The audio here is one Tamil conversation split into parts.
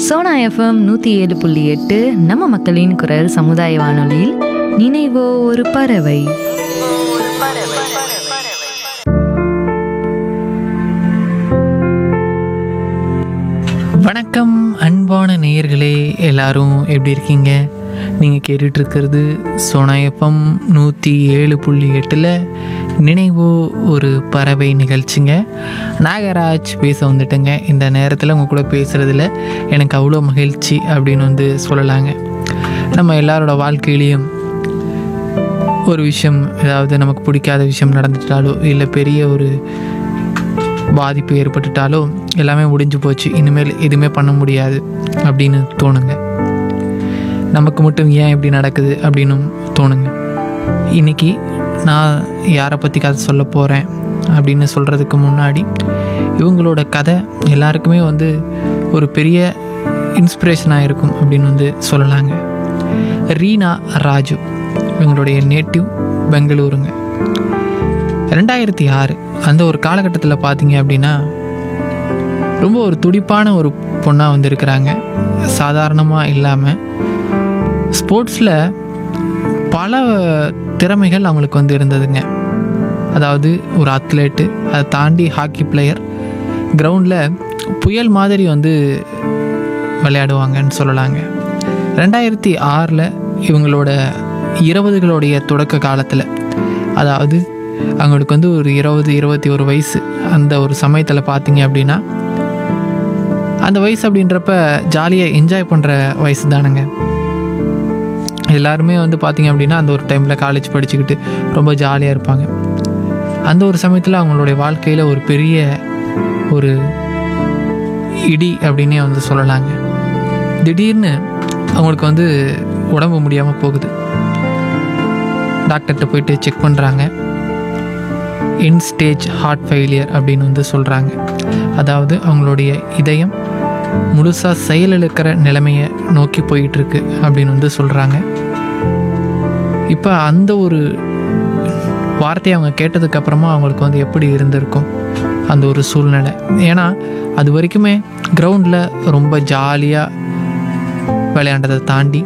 சோனா எஃப்எம் நூற்றி ஏழு புள்ளி எட்டு நம்ம மக்களின் குரல் சமுதாய வானொலியில் நினைவோ ஒரு பறவை வணக்கம் அன்பான நேயர்களே எல்லாரும் எப்படி இருக்கீங்க நீங்கள் கேட்டுட்டு இருக்கிறது சோனா எஃப்எம் நூற்றி ஏழு புள்ளி எட்டில் நினைவோ ஒரு பறவை நிகழ்ச்சிங்க நாகராஜ் பேச வந்துட்டுங்க இந்த நேரத்தில் உங்கள் கூட பேசுகிறதுல எனக்கு அவ்வளோ மகிழ்ச்சி அப்படின்னு வந்து சொல்லலாங்க நம்ம எல்லாரோட வாழ்க்கையிலையும் ஒரு விஷயம் ஏதாவது நமக்கு பிடிக்காத விஷயம் நடந்துட்டாலோ இல்லை பெரிய ஒரு பாதிப்பு ஏற்பட்டுட்டாலோ எல்லாமே முடிஞ்சு போச்சு இனிமேல் எதுவுமே பண்ண முடியாது அப்படின்னு தோணுங்க நமக்கு மட்டும் ஏன் இப்படி நடக்குது அப்படின்னும் தோணுங்க இன்னைக்கு நான் யாரை பற்றி கதை சொல்ல போகிறேன் அப்படின்னு சொல்கிறதுக்கு முன்னாடி இவங்களோட கதை எல்லாருக்குமே வந்து ஒரு பெரிய இன்ஸ்பிரேஷனாக இருக்கும் அப்படின்னு வந்து சொல்லலாங்க ரீனா ராஜு இவங்களுடைய நேட்டிவ் பெங்களூருங்க ரெண்டாயிரத்தி ஆறு அந்த ஒரு காலகட்டத்தில் பார்த்தீங்க அப்படின்னா ரொம்ப ஒரு துடிப்பான ஒரு பொண்ணாக வந்து இருக்கிறாங்க சாதாரணமாக இல்லாமல் ஸ்போர்ட்ஸில் பல திறமைகள் அவங்களுக்கு வந்து இருந்ததுங்க அதாவது ஒரு அத்லெட்டு அதை தாண்டி ஹாக்கி பிளேயர் கிரவுண்டில் புயல் மாதிரி வந்து விளையாடுவாங்கன்னு சொல்லலாங்க ரெண்டாயிரத்தி ஆறில் இவங்களோட இருபதுகளுடைய தொடக்க காலத்தில் அதாவது அவங்களுக்கு வந்து ஒரு இருபது இருபத்தி ஒரு வயசு அந்த ஒரு சமயத்தில் பார்த்தீங்க அப்படின்னா அந்த வயசு அப்படின்றப்ப ஜாலியாக என்ஜாய் பண்ணுற வயசு தானுங்க எல்லாருமே வந்து பார்த்தீங்க அப்படின்னா அந்த ஒரு டைமில் காலேஜ் படிச்சுக்கிட்டு ரொம்ப ஜாலியாக இருப்பாங்க அந்த ஒரு சமயத்தில் அவங்களுடைய வாழ்க்கையில் ஒரு பெரிய ஒரு இடி அப்படின்னே வந்து சொல்லலாங்க திடீர்னு அவங்களுக்கு வந்து உடம்பு முடியாமல் போகுது டாக்டர்கிட்ட போயிட்டு செக் பண்ணுறாங்க இன் ஸ்டேஜ் ஹார்ட் ஃபெயிலியர் அப்படின்னு வந்து சொல்கிறாங்க அதாவது அவங்களுடைய இதயம் முழுசாக செயலிழக்கிற நிலைமையை நோக்கி போயிட்டுருக்கு அப்படின்னு வந்து சொல்கிறாங்க இப்போ அந்த ஒரு வார்த்தையை அவங்க கேட்டதுக்கப்புறமா அவங்களுக்கு வந்து எப்படி இருந்திருக்கும் அந்த ஒரு சூழ்நிலை ஏன்னா அது வரைக்குமே கிரவுண்டில் ரொம்ப ஜாலியாக விளையாண்டதை தாண்டி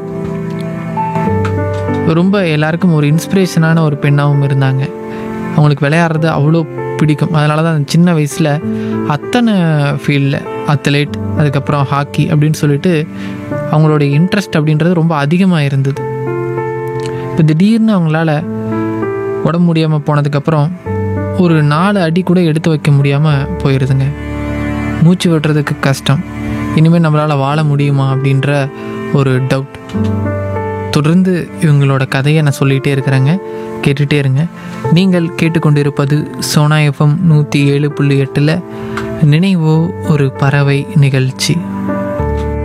ரொம்ப எல்லாருக்கும் ஒரு இன்ஸ்பிரேஷனான ஒரு பெண்ணாகவும் இருந்தாங்க அவங்களுக்கு விளையாடுறது அவ்வளோ பிடிக்கும் அதனால தான் அந்த சின்ன வயசில் அத்தனை ஃபீல்டில் அத்லெட் அதுக்கப்புறம் ஹாக்கி அப்படின்னு சொல்லிட்டு அவங்களுடைய இன்ட்ரெஸ்ட் அப்படின்றது ரொம்ப அதிகமாக இருந்தது இப்போ திடீர்னு அவங்களால உடம்பு முடியாமல் போனதுக்கப்புறம் ஒரு நாலு அடி கூட எடுத்து வைக்க முடியாமல் போயிடுதுங்க மூச்சு விடுறதுக்கு கஷ்டம் இனிமேல் நம்மளால் வாழ முடியுமா அப்படின்ற ஒரு டவுட் தொடர்ந்து இவங்களோட கதையை நான் சொல்லிகிட்டே இருக்கிறேங்க கேட்டுகிட்டே இருங்க நீங்கள் கேட்டுக்கொண்டிருப்பது சோனா எஃப்எம் நூற்றி ஏழு புள்ளி எட்டில் நினைவோ ஒரு பறவை நிகழ்ச்சி